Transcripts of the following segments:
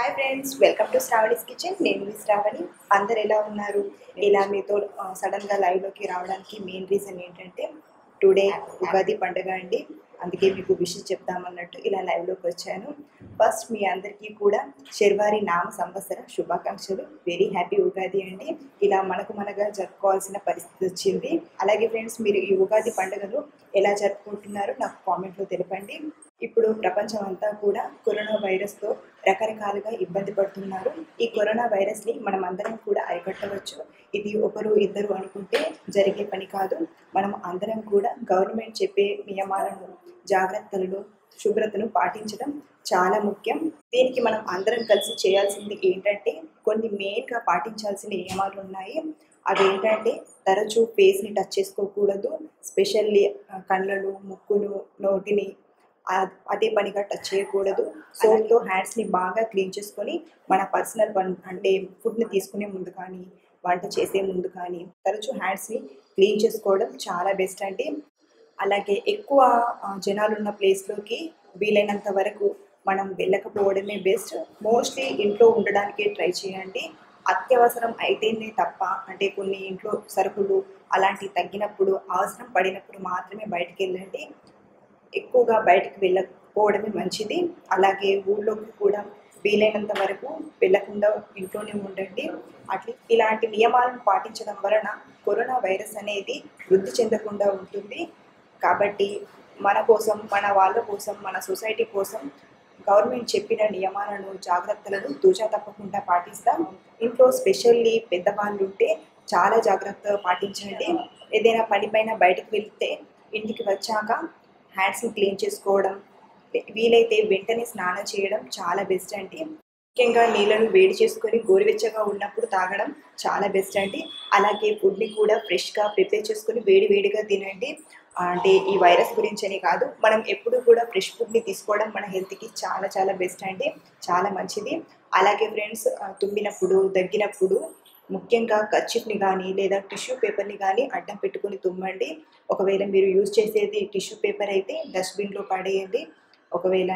hi friends welcome to Sravani's kitchen నేను మీ శ్రావణి అందరు ఎలా ఉన్నారు ఇలా మీతో సడన్గా లైవ్లోకి రావడానికి మెయిన్ రీజన్ ఏంటంటే టుడే ఉగాది పండుగ అండి అందుకే మీకు విషయం చెప్దామన్నట్టు ఇలా లైవ్లోకి వచ్చాను ఫస్ట్ మీ అందరికీ కూడా శర్వారి నామ సంవత్సర శుభాకాంక్షలు వెరీ హ్యాపీ ఉగాది అండి ఇలా మనకు మనగా జరుపుకోవాల్సిన పరిస్థితి వచ్చింది అలాగే ఫ్రెండ్స్ మీరు ఈ ఉగాది పండుగను ఎలా జరుపుకుంటున్నారో నాకు కామెంట్లో తెలపండి ఇప్పుడు ప్రపంచం అంతా కూడా కరోనా వైరస్తో రకరకాలుగా ఇబ్బంది పడుతున్నారు ఈ కరోనా వైరస్ని మనం అందరం కూడా అరికట్టవచ్చు ఇది ఒకరు ఇద్దరు అనుకుంటే జరిగే పని కాదు మనం అందరం కూడా గవర్నమెంట్ చెప్పే నియమాలను జాగ్రత్తలను శుభ్రతను పాటించడం చాలా ముఖ్యం దీనికి మనం అందరం కలిసి చేయాల్సింది ఏంటంటే కొన్ని మెయిన్గా పాటించాల్సిన నియమాలు ఉన్నాయి అవి ఏంటంటే తరచూ ఫేస్ని టచ్ చేసుకోకూడదు స్పెషల్లీ కళ్ళను ముక్కును నోటిని ఆ- అదే పనిగా టచ్ చేయకూడదు సోప్తో హ్యాండ్స్ని బాగా క్లీన్ చేసుకొని మన పర్సనల్ వన్ అంటే ఫుడ్ని తీసుకునే ముందు కానీ వంట చేసే ముందు కానీ తరచూ హ్యాండ్స్ని క్లీన్ చేసుకోవడం చాలా బెస్ట్ అండి అలాగే ఎక్కువ ఆ, జనాలు ఉన్న ప్లేస్లోకి వీలైనంత వరకు మనం వెళ్ళకపోవడమే బెస్ట్ మోస్ట్లీ ఇంట్లో ఉండడానికే ట్రై చేయండి అత్యవసరం అయితేనే తప్ప అంటే కొన్ని ఇంట్లో సరుకులు అలాంటివి తగ్గినప్పుడు అవసరం పడినప్పుడు మాత్రమే బయటికి వెళ్ళండి ఎక్కువగా బయటకు వెళ్ళకపోవడమే మంచిది అలాగే ఊళ్ళోకి కూడా వీలైనంత వరకు వెళ్ళకుండా ఇంట్లోనే ఉండండి అట్లా ఇలాంటి నియమాలను పాటించడం వలన కరోనా వైరస్ అనేది వృద్ధి చెందకుండా ఉంటుంది కాబట్టి మన కోసం మన వాళ్ళ కోసం మన సొసైటీ కోసం గవర్నమెంట్ చెప్పిన నియమాలను జాగ్రత్తలను తూచా తప్పకుండా పాటిస్తాం ఇంట్లో స్పెషల్లీ పెద్దవాళ్ళు ఉంటే చాలా జాగ్రత్త పాటించండి ఏదైనా పని పైన బయటకు వెళ్తే ఇంటికి వచ్చాక హ్యాండ్స్ని క్లీన్ చేసుకోవడం వీలైతే వెంటనే స్నానం చేయడం చాలా బెస్ట్ అండి ముఖ్యంగా నీళ్ళను వేడి చేసుకొని గోరువెచ్చగా ఉన్నప్పుడు తాగడం చాలా బెస్ట్ అండి అలాగే ఫుడ్ని కూడా ఫ్రెష్గా ప్రిపేర్ చేసుకొని వేడి వేడిగా తినండి అంటే ఈ వైరస్ గురించి అని కాదు మనం ఎప్పుడు కూడా ఫ్రెష్ ఫుడ్ని తీసుకోవడం మన హెల్త్కి చాలా చాలా బెస్ట్ అండి చాలా మంచిది అలాగే ఫ్రెండ్స్ తుమ్మినప్పుడు దగ్గినప్పుడు ముఖ్యంగా కర్చిప్ని కానీ లేదా టిష్యూ పేపర్ని కానీ అడ్డం పెట్టుకొని తుమ్మండి ఒకవేళ మీరు యూజ్ చేసేది టిష్యూ పేపర్ అయితే డస్ట్బిన్లో పడేయండి ఒకవేళ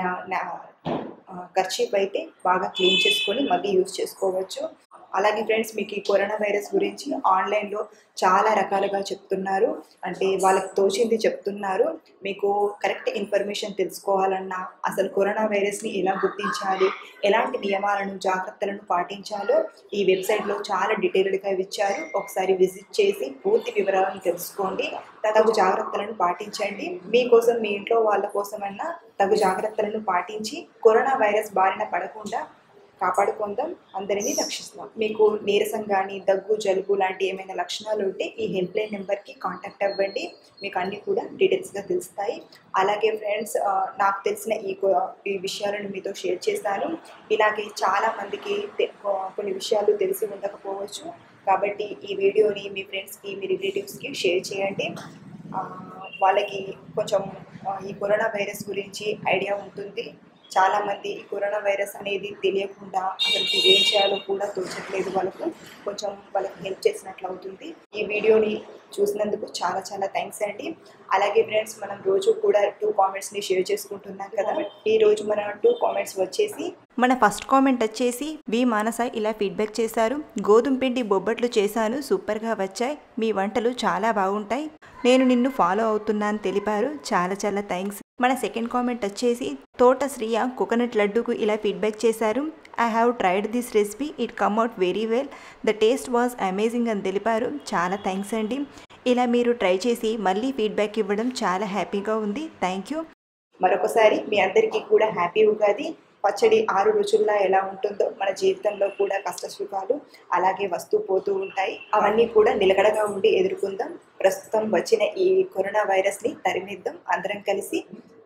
ఖర్చీప్ అయితే బాగా క్లీన్ చేసుకొని మళ్ళీ యూజ్ చేసుకోవచ్చు అలాగే ఫ్రెండ్స్ మీకు ఈ కరోనా వైరస్ గురించి ఆన్లైన్లో చాలా రకాలుగా చెప్తున్నారు అంటే వాళ్ళకి తోచింది చెప్తున్నారు మీకు కరెక్ట్ ఇన్ఫర్మేషన్ తెలుసుకోవాలన్నా అసలు కరోనా వైరస్ని ఎలా గుర్తించాలి ఎలాంటి నియమాలను జాగ్రత్తలను పాటించాలో ఈ వెబ్సైట్లో చాలా డీటెయిల్డ్గా ఇచ్చారు ఒకసారి విజిట్ చేసి పూర్తి వివరాలను తెలుసుకోండి తగు జాగ్రత్తలను పాటించండి మీకోసం మీ ఇంట్లో వాళ్ళ కోసమన్నా తగు జాగ్రత్తలను పాటించి కరోనా వైరస్ బారిన పడకుండా కాపాడుకుందాం అందరినీ రక్షిస్తాం మీకు నీరసం కానీ దగ్గు జలుబు లాంటి ఏమైనా లక్షణాలు ఉంటే ఈ హెల్ప్ లైన్ నెంబర్కి కాంటాక్ట్ అవ్వండి మీకు అన్నీ కూడా డీటెయిల్స్గా తెలుస్తాయి అలాగే ఫ్రెండ్స్ ఆ, నాకు తెలిసిన ఈ కొ- ఈ విషయాలను మీతో షేర్ చేస్తాను ఇలాగే చాలా మందికి తె- కొన్ని విషయాలు తెలిసి ఉండకపోవచ్చు కాబట్టి ఈ వీడియోని మీ ఫ్రెండ్స్కి మీ రిలేటివ్స్కి షేర్ చేయండి ఆ, వాళ్ళకి కొంచెం ఆ, ఈ కరోనా వైరస్ గురించి ఐడియా ఉంటుంది చాలామంది ఈ కరోనా వైరస్ అనేది తెలియకుండా అసలు ఏం చేయాలో కూడా తోచట్లేదు వాళ్ళకు కొంచెం వాళ్ళకి హెల్ప్ చేసినట్లు అవుతుంది ఈ వీడియోని చూసినందుకు చాలా చాలా థ్యాంక్స్ అండి అలాగే ఫ్రెండ్స్ మనం రోజు కూడా టూ కామెంట్స్ని షేర్ చేసుకుంటున్నాం కదా ఈ రోజు మన టూ కామెంట్స్ వచ్చేసి మన ఫస్ట్ కామెంట్ వచ్చేసి వి మానస ఇలా ఫీడ్బ్యాక్ చేశారు గోధుమ పిండి బొబ్బట్లు చేశాను సూపర్గా వచ్చాయి మీ వంటలు చాలా బాగుంటాయి నేను నిన్ను ఫాలో అవుతున్నాను తెలిపారు చాలా చాలా థ్యాంక్స్ మన సెకండ్ కామెంట్ వచ్చేసి తోట శ్రీయ కోకోనట్ లడ్డూకు ఇలా ఫీడ్బ్యాక్ చేశారు I have tried this recipe it come out very well the taste was amazing అని తెలిపారు చాలా థ్యాంక్స్ అండి ఇలా మీరు ట్రై చేసి మళ్ళీ ఫీడ్బ్యాక్ ఇవ్వడం చాలా హ్యాపీగా ఉంది థ్యాంక్ యూ మరొకసారి మీ అందరికీ కూడా హ్యాపీ ఉగాది పచ్చడి ఆరు రుచుల్లా ఎలా ఉంటుందో మన జీవితంలో కూడా కష్ట సుఖాలు అలాగే వస్తూ పోతూ ఉంటాయి అవన్నీ కూడా నిలకడగా ఉండి ఎదుర్కొందాం ప్రస్తుతం వచ్చిన ఈ కరోనా వైరస్ని తరిమిద్దాం అందరం కలిసి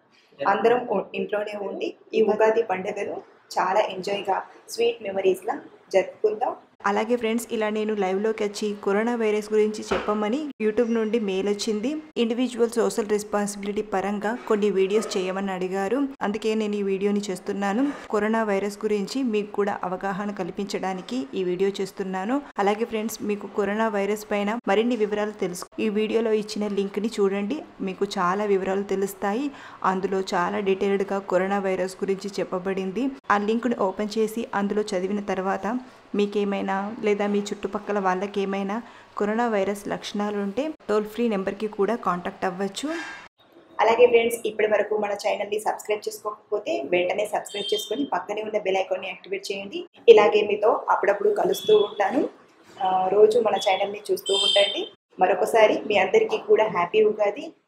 అందరం ఉ- ఇంట్లోనే ఉండి ఈ ఉగాది పండుగను చాలా ఎంజాయ్గా స్వీట్ మెమరీస్లా జరుపుకుందాం అలాగే ఫ్రెండ్స్ ఇలా నేను లైవ్లోకి వచ్చి కరోనా వైరస్ గురించి చెప్పమని యూట్యూబ్ నుండి మెయిల్ వచ్చింది ఇండివిజువల్ సోషల్ రెస్పాన్సిబిలిటీ పరంగా కొన్ని వీడియోస్ చేయమని అడిగారు అందుకే నేను ఈ వీడియోని చేస్తున్నాను కరోనా వైరస్ గురించి మీకు కూడా అవగాహన కల్పించడానికి ఈ వీడియో చేస్తున్నాను అలాగే ఫ్రెండ్స్ మీకు కరోనా వైరస్ పైన మరిన్ని వివరాలు తెలుసు ఈ వీడియోలో ఇచ్చిన లింక్ ని చూడండి మీకు చాలా వివరాలు తెలుస్తాయి అందులో చాలా డీటెయిల్డ్గా కరోనా వైరస్ గురించి చెప్పబడింది ఆ లింక్ని ఓపెన్ చేసి అందులో చదివిన తర్వాత మీకేమైనా లేదా మీ చుట్టుపక్కల వాళ్ళకి ఏమైనా కరోనా వైరస్ లక్షణాలు ఉంటే టోల్ ఫ్రీ నెంబర్కి కూడా కాంటాక్ట్ అవ్వచ్చు అలాగే ఫ్రెండ్స్ ఇప్పటి వరకు మన ఛానల్ని సబ్స్క్రైబ్ చేసుకోకపోతే వెంటనే సబ్స్క్రైబ్ చేసుకొని పక్కనే ఉన్న బెల్ ఐకాన్ని యాక్టివేట్ చేయండి ఇలాగే మీతో అప్పుడప్పుడు కలుస్తూ ఉంటాను ఆ, రోజు మన ఛానల్ని చూస్తూ ఉండండి మరొకసారి మీ అందరికీ కూడా హ్యాపీ ఉగాది